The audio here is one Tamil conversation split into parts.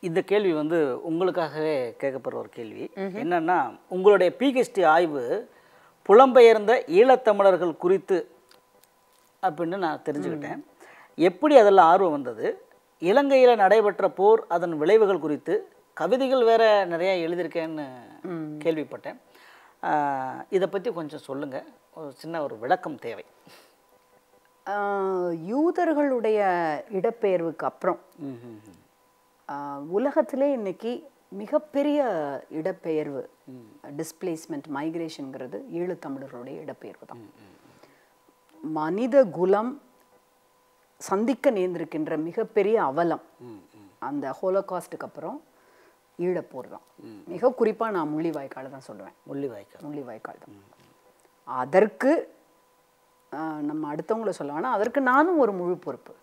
இந்த கேள்வி வந்து உங்களுக்காகவே கேட்கப்படுற ஒரு கேள்வி என்னன்னா உங்களுடைய பிஹெச்டி ஆய்வு புலம்பெயர்ந்த ஈழத்தமிழர்கள் குறித்து அப்படின்னு நான் தெரிஞ்சுக்கிட்டேன் எப்படி அதில் ஆர்வம் வந்தது இலங்கையில் நடைபெற்ற போர் அதன் விளைவுகள் குறித்து கவிதைகள் வேற நிறைய எழுதியிருக்கேன்னு கேள்விப்பட்டேன் ஆஹ் இதை பற்றி கொஞ்சம் சொல்லுங்கள் ஒரு சின்ன ஒரு விளக்கம் தேவை ஆஹ் யூதர்களுடைய இடப்பெயர்வுக்கு அப்புறம் ம் ம் ம். ஆஹ் உலகத்திலே இன்னைக்கு மிகப்பெரிய இடப்பெயர்வு டிஸ்பிளேஸ்மெண்ட் மைக்ரேஷனுங்கிறது ஈழத்தமிழர்களுடைய இடப்பெயர்வு தான் மனித குலம் சந்திக்க நேர்ந்திருக்கின்ற மிகப்பெரிய அவலம் அந்த ஹோலோகாஸ்டுக்கு அப்புறம் ஈழப்போர் தான் மிக குறிப்பாக நான் முள்ளிவாய்க்காலை தான் சொல்லுவேன் முள்ளிவாய்க்கால் முள்ளிவாய்க்கால் தான் அதற்கு ஆஹ், நம்ம அடுத்தவங்கள சொல்ல வேணாம் அதற்கு நானும் ஒரு முழு பொறுப்பு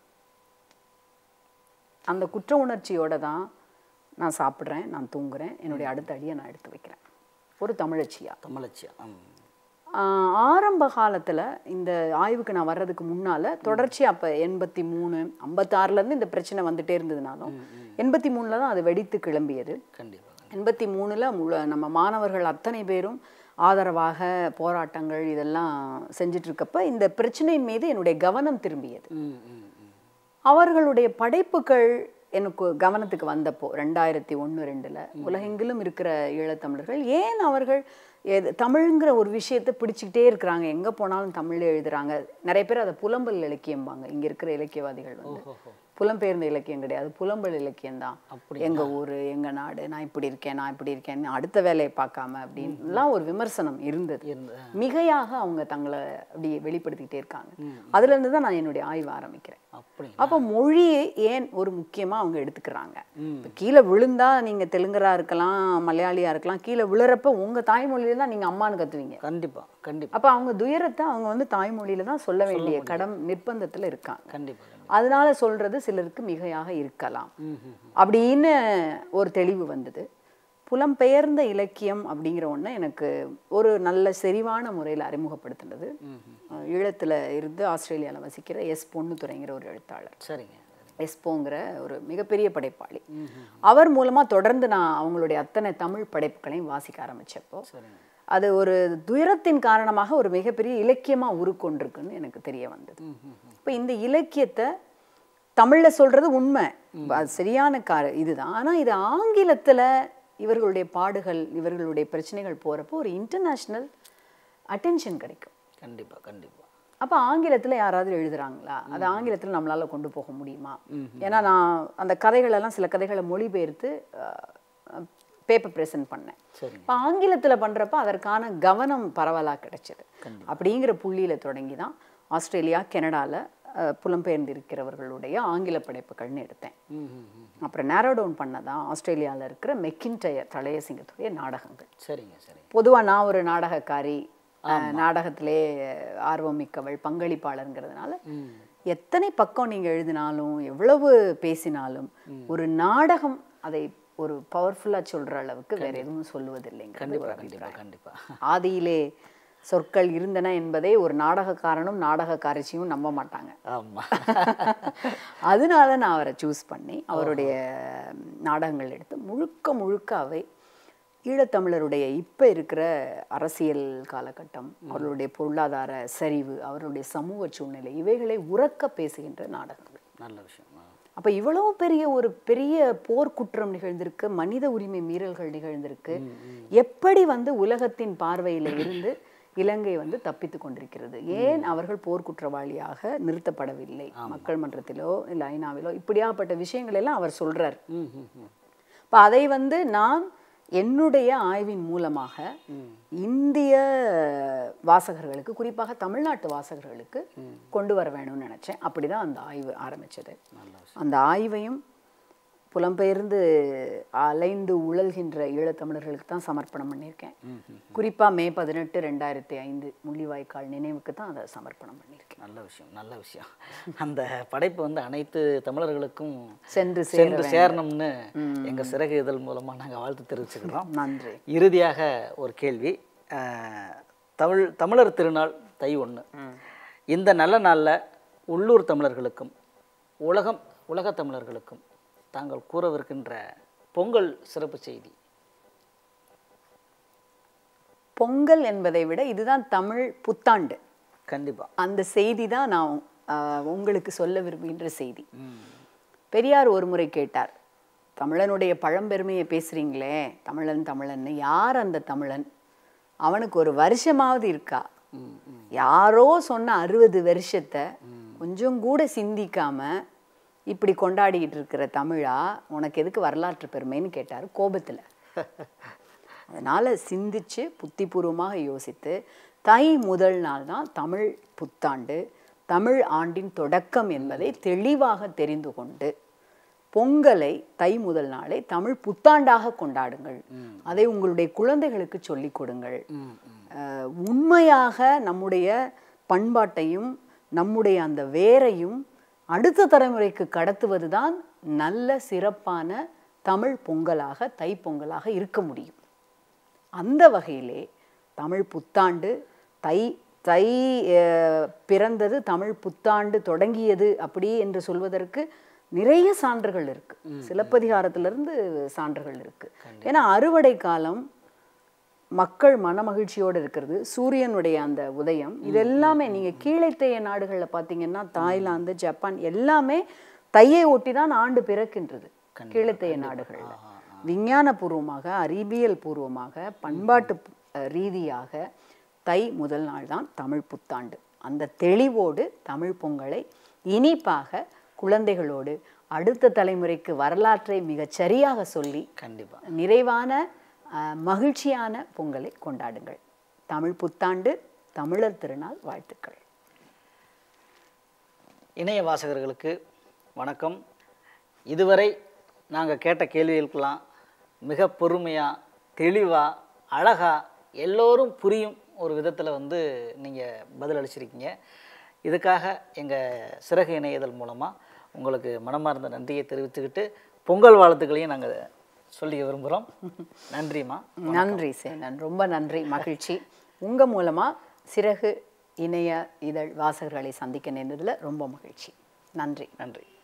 அந்த குற்ற உணர்ச்சியோட தான் நான் சாப்பிட்றேன் நான் தூங்குறேன் என்னுடைய அடுத்த அடியை நான் எடுத்து வைக்கிறேன் ஒரு தமிழச்சியா தமிழச்சியா ம் ஆஹ், ஆரம்ப காலத்தில் இந்த ஆய்வுக்கு நான் வர்றதுக்கு முன்னால் தொடர்ச்சி அப்போ எண்பத்தி மூணு ஐம்பத்தாறுலேருந்து இந்த பிரச்சனை வந்துட்டே இருந்ததுனாலும் எண்பத்தி மூணில் தான் அது வெடித்து கிளம்பியது கண்டிப்பாக எண்பத்தி மூணில் முழு நம்ம மாணவர்கள் அத்தனை பேரும் ஆதரவாக போராட்டங்கள் இதெல்லாம் செஞ்சுட்டு இருக்கப்ப இந்த பிரச்சனையின் மீது என்னுடைய கவனம் திரும்பியது ம் ம் ம் அவர்களுடைய படைப்புகள் எனக்கு கவனத்துக்கு வந்தப்போ ரெண்டாயிரத்தி ஒன்று ரெண்டில் உலகெங்கிலும் இருக்கிற ஈழத்தமிழர்கள் ஏன் அவர்கள் எது தமிழ்ங்கிற ஒரு விஷயத்தை பிடிச்சிக்கிட்டே இருக்கிறாங்க எங்கே போனாலும் தமிழ்ல எழுதுறாங்க நிறைய பேர் அதை புலம்பல் இலக்கியம்பாங்க இங்கே இருக்கிற இலக்கியவாதிகள் வந்து ஓஹோ புலம்பெயர்ந்த இலக்கியம் கிடையாது புலம்பல் இலக்கியம் தான் அப்படி எங்க ஊரு எங்க நாடு நான் இப்படி இருக்கேன் நான் இப்படி இருக்கேன் அடுத்த வேலையை பார்க்காம அப்படின்லாம் ஒரு விமர்சனம் இருந்தது இருந்த மிகையாக அவங்க தங்களை அப்படி வெளிப்படுத்திக்கிட்டே இருக்காங்க அதுல இருந்து தான் நான் என்னுடைய ஆய்வு ஆரம்பிக்கிறேன் அப்படி அப்போ மொழியை ஏன் ஒரு முக்கியமா அவங்க எடுத்துக்கிறாங்க இப்ப கீழே விழுந்தா நீங்க தெலுங்கரா இருக்கலாம் மலையாளியா இருக்கலாம் கீழே விழுறப்ப உங்க தாய்மொழியில தான் நீங்க அம்மான்னு கத்துவீங்க கண்டிப்பா கண்டிப்பா அப்ப அவங்க துயரத்தை அவங்க வந்து தாய்மொழியில தான் சொல்ல வேண்டிய கடம் நிர்பந்தத்துல இருக்காங்க கண்டிப்பா கண்டிப்பா அதனால சொல்றது சிலருக்கு மிகையாக இருக்கலாம் ம் ம் அப்படின்னு ஒரு தெளிவு வந்தது புலம்பெயர்ந்த இலக்கியம் அப்படிங்கிற ஒன்று எனக்கு ஒரு நல்ல செறிவான முறையில் அறிமுகப்படுத்தினது அஹ் ஈழத்துல இருந்து ஆஸ்திரேலியாவில் வசிக்கிற எஸ் பொன்னுத்துறைங்கிற ஒரு எழுத்தாளர் சரிங்க எஸ்போங்கிற ஒரு மிகப்பெரிய படைப்பாளி அவர் மூலமா தொடர்ந்து நான் அவங்களுடைய அத்தனை தமிழ் படைப்புகளையும் வாசிக்க ஆரம்பிச்சப்போ சரிங்க அது ஒரு துயரத்தின் காரணமாக ஒரு மிகப்பெரிய இலக்கியமா உருக்கொண்டிருக்குன்னு எனக்கு தெரிய வந்தது இப்போ இந்த இலக்கியத்தை தமிழ்ல சொல்றது உண்மை அது சரியான கார இதுதான் ஆனா இது ஆங்கிலத்துல இவர்களுடைய பாடுகள் இவர்களுடைய பிரச்சனைகள் போறப்போ ஒரு இன்டர்நேஷ்னல் அட்டென்ஷன் கிடைக்கும் கண்டிப்பா கண்டிப்பா அப்போ ஆங்கிலத்துல யாராவது எழுதுறாங்களா அது ஆங்கிலத்துல நம்மளால கொண்டு போக முடியுமா ஏன்னா நான் அந்த கதைகள் எல்லாம் சில கதைகளை மொழிபெயர்த்து பேப்பர் ப்ரெசென்ட் பண்ணேன் சரிங்க இப்போ ஆங்கிலத்துல பண்றப்ப அதற்கான கவனம் பரவலா கிடைச்சது அப்படிங்கிற புள்ளியில தொடங்கி தான் ஆஸ்திரேலியா கனடால அஹ், புலம்பெயர்ந்து இருக்கிறவர்களுடைய ஆங்கில படைப்புகள்னு எடுத்தேன் ம் ம் ம் அப்புறம் நேரோ டவுன் பண்ணதான் ஆஸ்திரேலியால இருக்கிற மெக்கின்டயர் தளையசிங்கத்துடைய நாடகங்கள் சரிங்க சரிங்க பொதுவா நான் ஒரு நாடகக்காரி அஹ், நாடகத்திலே ஆர்வம் மிக்கவள் பங்களிப்பாளருங்கிறதுனால ம் எத்தனை பக்கம் நீங்க எழுதினாலும் எவ்வளவு பேசினாலும் ஒரு நாடகம் அதை ஒரு பவர்ஃபுல்லா சொல்ற அளவுக்கு வேற எதுவும் சொல்லுவதில்லைங்க கண்டிப்பா கண்டிப்பா கண்டிப்பா ஆதியிலே சொற்கள் இருந்தன என்பதை ஒரு நாடகக்காரனும் நாடகக்காரச்சியும் நம்ப மாட்டாங்க ஆமா அதனால நான் அவரை சூஸ் பண்ணி அவருடைய நாடகங்கள் எடுத்து முழுக்க முழுக்க அவை ஈழத்தமிழருடைய இப்போ இருக்கிற அரசியல் காலகட்டம் அவர்களுடைய பொருளாதார சரிவு அவருடைய சமூக சூழ்நிலை இவைகளை உறக்க பேசுகின்ற நாடகங்கள் நல்ல விஷயம் ஆ. அப்ப இவ்வளவு பெரிய ஒரு பெரிய போர்க்குற்றம் நிகழ்ந்திருக்கு மனித உரிமை மீறல்கள் நிகழ்ந்திருக்கு எப்படி வந்து உலகத்தின் பார்வையில இருந்து இலங்கை வந்து தப்பித்து கொண்டிருக்கிறது ஏன் அவர்கள் போர்க்குற்றவாளியாக நிறுத்தப்படவில்லை மக்கள் மன்றத்திலோ இல்லை ஐநாவிலோ இப்படியாப்பட்ட விஷயங்கள் எல்லாம் அவர் சொல்றார் ம் ம் ம் இப்ப அதை வந்து நான் என்னுடைய ஆய்வின் மூலமாக இந்திய வாசகர்களுக்கு குறிப்பாக தமிழ்நாட்டு வாசகர்களுக்கு கொண்டு வர வேணும்னு நினைச்சேன் அப்படிதான் அந்த ஆய்வு ஆரம்பிச்சது நல்ல அந்த ஆய்வையும் புலம்பெயர்ந்து அலைந்து உழல்கின்ற ஈழத்தமிழர்களுக்கு தான் சமர்ப்பணம் பண்ணியிருக்கேன் குறிப்பா மே பதினெட்டு ரெண்டாயிரத்தி ஐந்து முள்ளிவாய்க்கால் நினைவுக்கு தான் அதை சமர்ப்பணம் பண்ணியிருக்கேன் நல்ல விஷயம் நல்ல விஷயம் அந்த படைப்பு வந்து அனைத்து தமிழர்களுக்கும் சென்று சேர சென்று சேரணும்னு எங்க சிறகு இதழ் மூலமா நாங்க வாழ்த்து தெரிவிச்சுக்கிறோம் நன்றி இறுதியாக ஒரு கேள்வி அஹ், தமிழ் தமிழர் திருநாள் தை ஒன்று இந்த நல்ல நாளில் உள்ளூர் தமிழர்களுக்கும் உலகம் உலகத் தமிழர்களுக்கும் தாங்கள் கூறவிருக்கின்ற பொங்கல் சிறப்பு செய்தி பொங்கல் என்பதை விட இதுதான் தமிழ் புத்தாண்டு கண்டிப்பாக அந்த செய்தி தான் நான் ஆஹ், உங்களுக்கு சொல்ல விரும்புகின்ற செய்தி பெரியார் ஒரு முறை கேட்டார் தமிழனுடைய பழம்பெருமையை பேசுறீங்களே தமிழன் தமிழன்னு யார் அந்த தமிழன் அவனுக்கு ஒரு வருஷமாவது இருக்கா யாரோ சொன்ன அறுபது வருஷத்தை கொஞ்சம் கூட சிந்திக்காம இப்படி கொண்டாடிக்கிட்டு இருக்கிற தமிழா உனக்கு எதுக்கு வரலாற்று பெருமைன்னு கேட்டார் கோபத்துல அதனால சிந்திச்சு புத்திபூர்வமாக யோசித்து தை முதல் நாள் தான் தமிழ் புத்தாண்டு தமிழ் ஆண்டின் தொடக்கம் என்பதை தெளிவாக தெரிந்து கொண்டு பொங்கலை தை முதல் நாளை தமிழ் புத்தாண்டாக கொண்டாடுங்கள் அதை உங்களுடைய குழந்தைகளுக்கு சொல்லிக் கொடுங்கள் அஹ், உண்மையாக நம்முடைய பண்பாட்டையும் நம்முடைய அந்த வேரையும் அடுத்த தலைமுறைக்கு கடத்துவது தான் நல்ல சிறப்பான தமிழ் பொங்கலாக தை பொங்கலாக இருக்க முடியும் அந்த வகையிலே தமிழ் புத்தாண்டு தை தை அஹ், பிறந்தது தமிழ் புத்தாண்டு தொடங்கியது அப்படி என்று சொல்வதற்கு நிறைய சான்றுகள் இருக்கு சிலப்பதிகாரத்திலிருந்து சான்றுகள் இருக்கு ஏன்னா அறுவடை காலம் மக்கள் மனமகிழ்ச்சியோடு இருக்கிறது சூரியனுடைய அந்த உதயம் இது எல்லாமே நீங்க கீழைத்தைய நாடுகளில் பார்த்தீங்கன்னா தாய்லாந்து ஜப்பான் எல்லாமே தையை ஒட்டி தான் ஆண்டு பிறக்கின்றது கீழைத்தைய நாடுகளில் விஞ்ஞானபூர்வமாக அறிவியல் பூர்வமாக பண்பாட்டு அஹ், ரீதியாக தை முதல் நாள் தான் தமிழ் புத்தாண்டு அந்த தெளிவோடு தமிழ் பொங்கலை இனிப்பாக குழந்தைகளோடு அடுத்த தலைமுறைக்கு வரலாற்றை மிகச் சரியாக சொல்லி கண்டிப்பாக நிறைவான அஹ், மகிழ்ச்சியான பொங்கலை கொண்டாடுங்கள் தமிழ் புத்தாண்டு தமிழர் திருநாள் வாழ்த்துக்கள் இணைய வாசகர்களுக்கு வணக்கம் இதுவரை நாங்கள் கேட்ட கேள்விகளுக்கெல்லாம் மிக பொறுமையாக தெளிவாக அழகாக எல்லோரும் புரியும் ஒரு விதத்தில் வந்து நீங்கள் பதில் அளிச்சிருக்கீங்க இதுக்காக எங்கள் சிறகு இணையதழ் மூலமாக உங்களுக்கு மனமார்ந்த நன்றியை தெரிவித்துக்கிட்டு பொங்கல் வாழ்த்துக்களையும் நாங்கள் சொல்லிக்க விரும்புகிறோம் நன்றிம்மா நன்றி சேனன் ரொம்ப நன்றி மகிழ்ச்சி உங்க மூலமா சிறகு இணைய இதழ் வாசகர்களை சந்திக்க நேர்ந்ததுல ரொம்ப மகிழ்ச்சி நன்றி நன்றி